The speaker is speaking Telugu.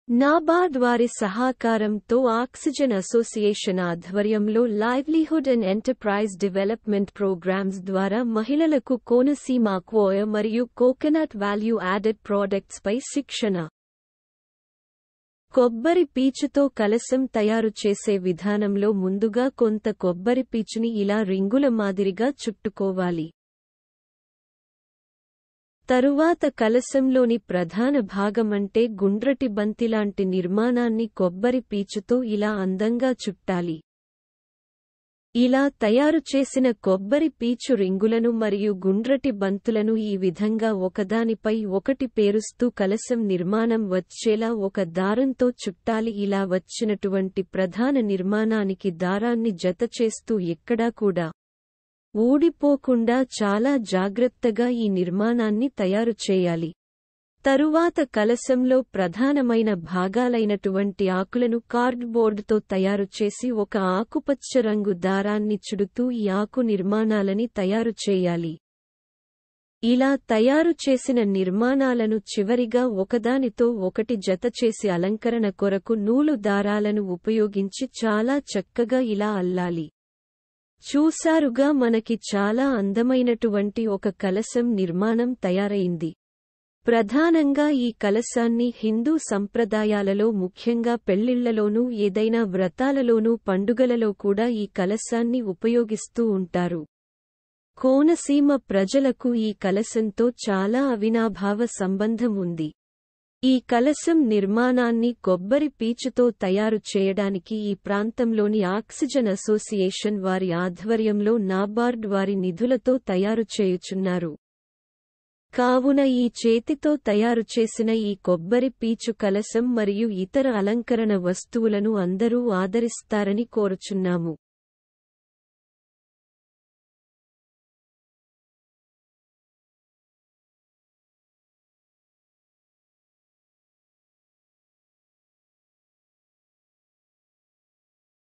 నాబార్డ్ వారి సహకారంతో ఆక్సిజన్ అసోసియేషన్ ఆధ్వర్యంలో livelihood and enterprise development programmes ద్వారా మహిళలకు కోనసీమ అక్వోయ మరియు కోకోనట్ వాల్యూ యాడెడ్ ప్రాడక్ట్స్ పై శిక్షణ కొబ్బరి పీచుతో కలసం తయారు చేసే విధానంలో ముందుగా కొంత కొబ్బరి పీచుని ఇలా రింగుల మాదిరిగా చుట్టుకోవాలి తరువాత కలసంలోని ప్రధాన భాగమంటే గుండ్రటి బంతిలాంటి నిర్మాణాన్ని కొబ్బరి పీచుతో ఇలా అందంగా చుట్టాలి ఇలా తయారు చేసిన కొబ్బరి పీచు రింగులను మరియు గుండ్రటి బంతులను ఈ విధంగా ఒకదానిపై ఒకటి పేరుస్తూ కలసం నిర్మాణం వచ్చేలా ఒక దారంతో చుట్టాలి ఇలా వచ్చినటువంటి ప్రధాన నిర్మాణానికి దారాన్ని జతచేస్తూ ఎక్కడా కూడా ఊడిపోకుండా చాలా జాగ్రత్తగా ఈ నిర్మాణాన్ని తయారు చేయాలి తరువాత కలసంలో ప్రధానమైన భాగాలైనటువంటి ఆకులను కార్డ్బోర్డుతో తయారు చేసి ఒక ఆకుపచ్చ రంగు దారాన్ని చుడుతూ ఈ ఆకు నిర్మాణాలని తయారు చేయాలి ఇలా తయారు చేసిన నిర్మాణాలను చివరిగా ఒకదానితో ఒకటి జతచేసి అలంకరణ కొరకు నూలు దారాలను ఉపయోగించి చాలా చక్కగా ఇలా అల్లాలి చూశారుగా మనకి చాలా అందమైనటువంటి ఒక కలసం నిర్మాణం తయారైంది ప్రధానంగా ఈ కలశాన్ని హిందూ సంప్రదాయాలలో ముఖ్యంగా పెళ్లిళ్లలోనూ ఏదైనా వ్రతాలలోనూ పండుగలలో కూడా ఈ కలశాన్ని ఉపయోగిస్తూ ఉంటారు కోనసీమ ప్రజలకు ఈ కలశంతో చాలా అవినాభావ సంబంధం ఉంది ఈ కలశం నిర్మాణాన్ని కొబ్బరి పీచుతో తయారు చేయడానికి ఈ ప్రాంతంలోని ఆక్సిజన్ అసోసియేషన్ వారి ఆధ్వర్యంలో నాబార్డ్ వారి నిధులతో తయారు చేయుచున్నారు కావున ఈ చేతితో తయారు చేసిన ఈ కొబ్బరి పీచు కలశం మరియు ఇతర అలంకరణ వస్తువులను అందరూ ఆదరిస్తారని కోరుచున్నాము